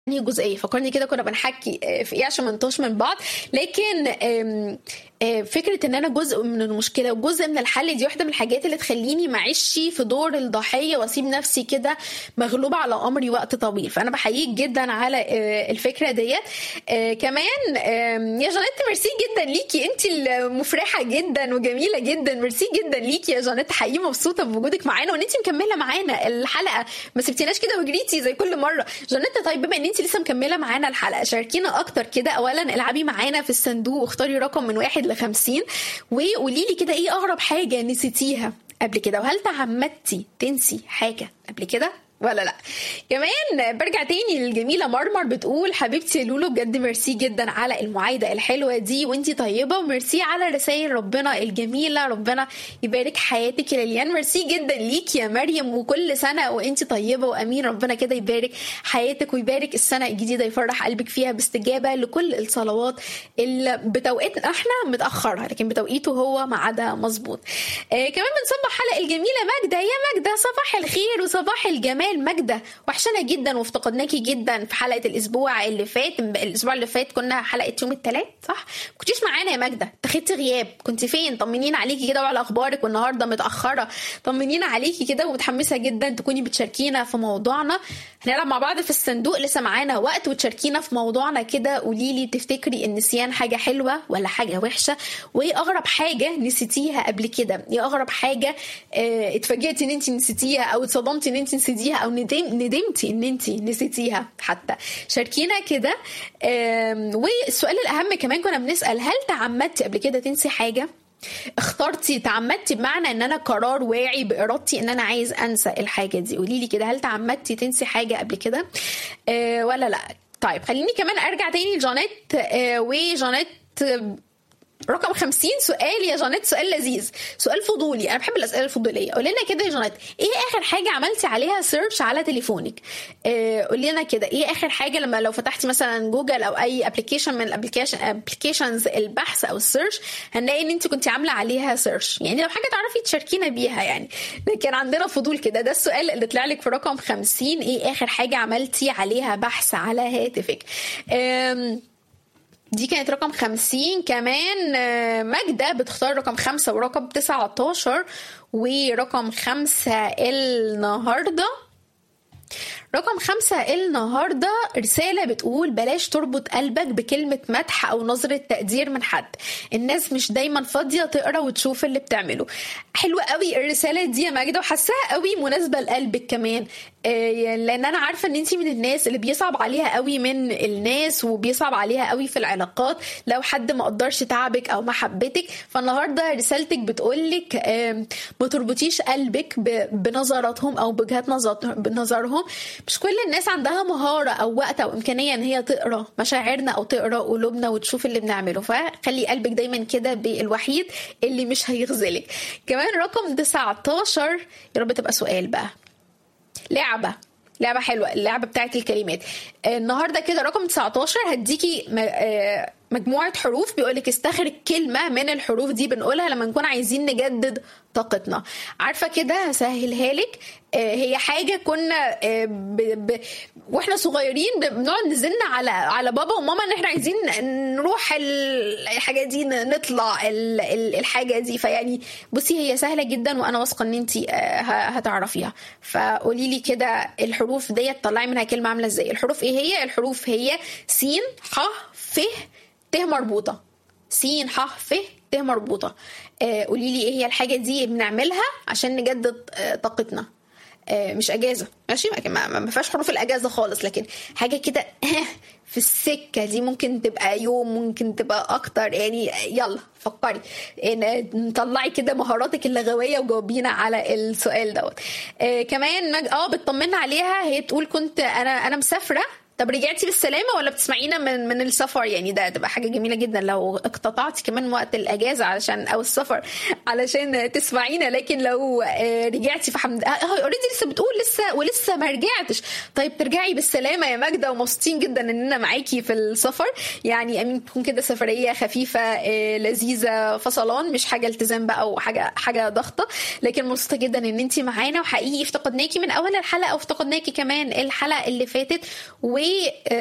انهي جزئيه فكرني كده كنا بنحكي آه، في ايه عشان ما نتوهش من بعض لكن آم، آه، فكره ان انا جزء من المشكله وجزء من الحل دي واحده من الحاجات اللي تخليني معيش في دور الضحيه واسيب نفسي كده مغلوبه على امري وقت طويل فانا بحييك جدا على آه، الفكره ديت آه، كمان آم، يا جانيت ميرسي جدا ليكي انت المفرحه جدا وجميله جدا ميرسي جدا ليكي يا جانيت حقيقي مبسوطه بوجودك معانا وان انت مكمله معانا الحلقه ما سبتيناش كده وجريتي زي كل مره جانيت طيب بما ان انت لسه مكمله معانا الحلقه شاركينا اكتر كده اولا العبي معانا في الصندوق واختاري رقم من واحد لخمسين وقولي لي كده ايه اغرب حاجه نسيتيها قبل كده وهل تعمدتي تنسي حاجه قبل كده ولا لا كمان برجع تاني للجميله مرمر بتقول حبيبتي يا لولو بجد ميرسي جدا على المعايده الحلوه دي وانتي طيبه وميرسي على رسائل ربنا الجميله ربنا يبارك حياتك يا ليليان ميرسي جدا ليك يا مريم وكل سنه وانتي طيبه وامين ربنا كده يبارك حياتك ويبارك السنه الجديده يفرح قلبك فيها باستجابه لكل الصلوات اللي بتوقيتنا احنا متاخرها لكن بتوقيته هو ميعادها مظبوط آه كمان بنصبح حلقه الجميله ماجده يا ماجده صباح الخير وصباح الجمال ماجده وحشنا جدا وافتقدناكي جدا في حلقه الاسبوع اللي فات الاسبوع اللي فات كنا حلقه يوم الثلاث صح ما كنتيش معانا يا ماجده اتخذتي غياب كنت فين طمنينا عليكي كده وعلى اخبارك والنهارده متاخره طمنينا عليكي كده ومتحمسه جدا تكوني بتشاركينا في موضوعنا هنلعب مع بعض في الصندوق لسه معانا وقت وتشاركينا في موضوعنا كده قولي لي تفتكري النسيان حاجه حلوه ولا حاجه وحشه وايه اغرب حاجه نسيتيها قبل كده ايه اغرب حاجه اه اتفاجئتي ان انت نسيتيها او اتصدمتي ان انت نسيتيها او ندم ندمتي ان انت نسيتيها حتى شاركينا كده آم، والسؤال الاهم كمان كنا بنسال هل تعمدتي قبل كده تنسي حاجه اخترتي تعمدتي بمعنى ان انا قرار واعي بارادتي ان انا عايز انسى الحاجه دي قولي لي كده هل تعمدتي تنسي حاجه قبل كده آه ولا لا طيب خليني كمان ارجع تاني لجانيت آه وجانيت آه، رقم 50 سؤال يا جانيت سؤال لذيذ سؤال فضولي انا بحب الاسئله الفضوليه قول لنا كده يا جانيت ايه اخر حاجه عملتي عليها سيرش على تليفونك آه قول لنا كده ايه اخر حاجه لما لو فتحتي مثلا جوجل او اي ابلكيشن من الابلكيشن ابلكيشنز البحث او السيرش هنلاقي ان انت كنت عامله عليها سيرش يعني لو حاجه تعرفي تشاركينا بيها يعني لكن عندنا فضول كده ده السؤال اللي طلع لك في رقم 50 ايه اخر حاجه عملتي عليها بحث على هاتفك آم دي كانت رقم 50 كمان آه، ماجدة بتختار رقم خمسة ورقم 19 ورقم خمسة النهاردة رقم خمسة النهاردة رسالة بتقول بلاش تربط قلبك بكلمة مدح أو نظرة تقدير من حد الناس مش دايما فاضية تقرا وتشوف اللي بتعمله حلوة قوي الرسالة دي يا ماجدة وحاساها قوي مناسبة لقلبك كمان آه، لان انا عارفه ان انت من الناس اللي بيصعب عليها قوي من الناس وبيصعب عليها قوي في العلاقات لو حد ما قدرش تعبك او محبتك فالنهارده رسالتك بتقولك آم، ما تربطيش قلبك ب- بنظراتهم او بوجهات نظر بنظرهم مش كل الناس عندها مهاره او وقت او امكانيه ان هي تقرا مشاعرنا او تقرا قلوبنا وتشوف اللي بنعمله فخلي قلبك دايما كده بالوحيد اللي مش هيخذلك كمان رقم 19 يا رب تبقى سؤال بقى لعبة لعبة حلوة اللعبة بتاعت الكلمات آه، النهاردة كده رقم 19 هديكي م- آه، مجموعة حروف بيقولك استخرج كلمة من الحروف دي بنقولها لما نكون عايزين نجدد طاقتنا عارفة كده هسهلها لك آه، هي حاجة كنا آه، ب... ب... واحنا صغيرين بنقعد نزن على على بابا وماما ان احنا عايزين نروح ال- الحاجة دي ن- نطلع ال- ال- الحاجة دي فيعني بصي هي سهلة جدا وانا واثقة ان انت هتعرفيها فقولي لي كده الحروف ديت طلعي منها كلمة عاملة ازاي الحروف ايه هي الحروف هي س ح ف ت مربوطة س ح ف ت مربوطة آه، قولي لي ايه هي الحاجة دي بنعملها عشان نجدد آه، طاقتنا آه، مش اجازه ماشي ما ما- ما فيهاش حروف الاجازه خالص لكن حاجه كده في السكه دي ممكن تبقى يوم ممكن تبقى اكتر يعني يلا فكري إن- نطلعي كده مهاراتك اللغويه وجاوبينا على السؤال دوت آه كمان مج... اه بتطمنا عليها هي بتقول كنت انا انا مسافره طب رجعتي بالسلامة ولا بتسمعينا من من السفر يعني ده تبقى حاجة جميلة جدا لو اقتطعتي كمان وقت الأجازة علشان أو السفر علشان تسمعينا لكن لو آه، رجعتي فحمد اوريدي لسه بتقول لسه ولسه ما رجعتش طيب ترجعي بالسلامة يا ماجدة ومبسوطين جدا إننا معاكي في السفر يعني أمين تكون كده سفرية خفيفة آه، لذيذة فصلان مش حاجة التزام بقى وحاجة حاجة ضغطة لكن مبسوطة جدا إن أنت معانا وحقيقي افتقدناكي من أول الحلقة وافتقدناكي كمان الحلقة اللي فاتت و ايه